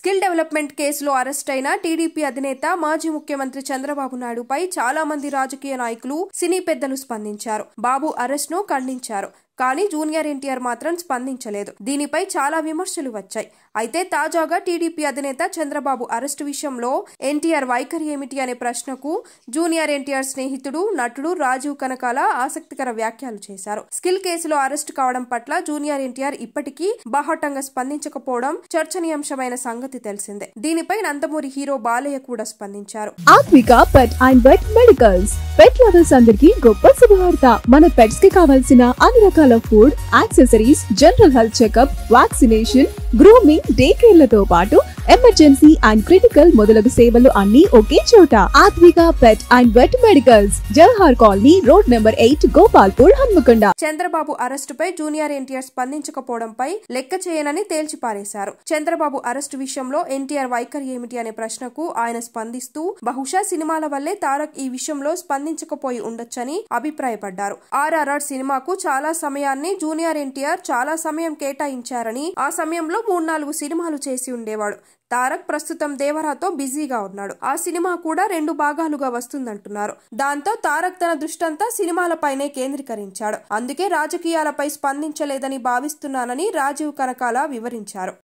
skill development కేసులో arrest అయిన TDP అధినేత మాజీ ముఖ్యమంత్రి చంద్రబాబు నాయుడుపై చాలా మంది రాజకీయ నాయకులు సినీ పెద్దలు స్పందించారు బాబు అరెస్ట్ ను ఖండించారు కానీ జూనియర్ ఎన్టీఆర్ మాత్రం స్పందించలేదు దీనిపై చాలా విమర్శలు వచ్చాయి అయితే తాజాగా టీడీపీ అధినేత చంద్రబాబు అరెస్టు విషయంలో ఎన్టీఆర్ వైఖరి ఏమిటి అనే ప్రశ్నకు జూనియర్ ఎన్టీఆర్ స్నేహితుడు నటుడు రాజీవ్ కనకాల ఆసక్తికర వ్యాఖ్యలు చేశారు స్కిల్ కేసులో అరెస్టు కావడం పట్ల జూనియర్ ఎన్టీఆర్ ఇప్పటికీ బాహటంగా స్పందించకపోవడం చర్చనీయాంశమైన సంగతి తెలిసిందే దీనిపై నందమూరి హీరో బాలయ్య కూడా స్పందించారు Atmika pet and vet medicals pet lovers అందరికి గొప్ప శుభవార్త మన పెట్స్ కి కావాల్సిన అన్ని రకాల food accessories general health checkup vaccination grooming day కేర్లతో పాటు ఎమర్జెన్సీ అండ్ క్రిటికల్ మొదలగు సేవలు అన్ని ఒకే చోట Atmika pet and vet medicals Jawahar colony road number eight Gopalpur Hanmakonda Chandrababu అరెస్టుపై జూనియర్ ఎన్టీఆర్ స్పందించకపోవడంపై లెక్క చేయనని తేల్చిపారేశారు చంద్రబాబు అరెస్టు విషయంలో ఎన్టీఆర్ వైఖరి ఏమిటి అనే ప్రశ్నకు ఆయన స్పందిస్తూ బహుశా సినిమాల వల్లే తారక్ ఈ విషయంలో స్పందించకపోయి ఉండొచ్చని అభిప్రాయపడ్డారు ఆర్ఆర్ఆర్ సినిమాకు చాలా సమయాన్ని జూనియర్ ఎన్టీఆర్ చాలా సమయం కేటాయించారని ఆ సమయంలో మూడు నాలుగు సినిమాలు చేసి ఉండేవాడు తారక్ ప్రస్తుతం దేవరాతో బిజీగా ఉన్నాడు ఆ సినిమా కూడా రెండు భాగాలుగా వస్తుందంటున్నారు దాంతో తారక్ తన దృష్టంతా సినిమాలపైనే కేంద్రీకరించాడు అందుకే రాజకీయాలపై స్పందించలేదని భావిస్తున్నానని రాజీవ్ కనకాల వివరించారు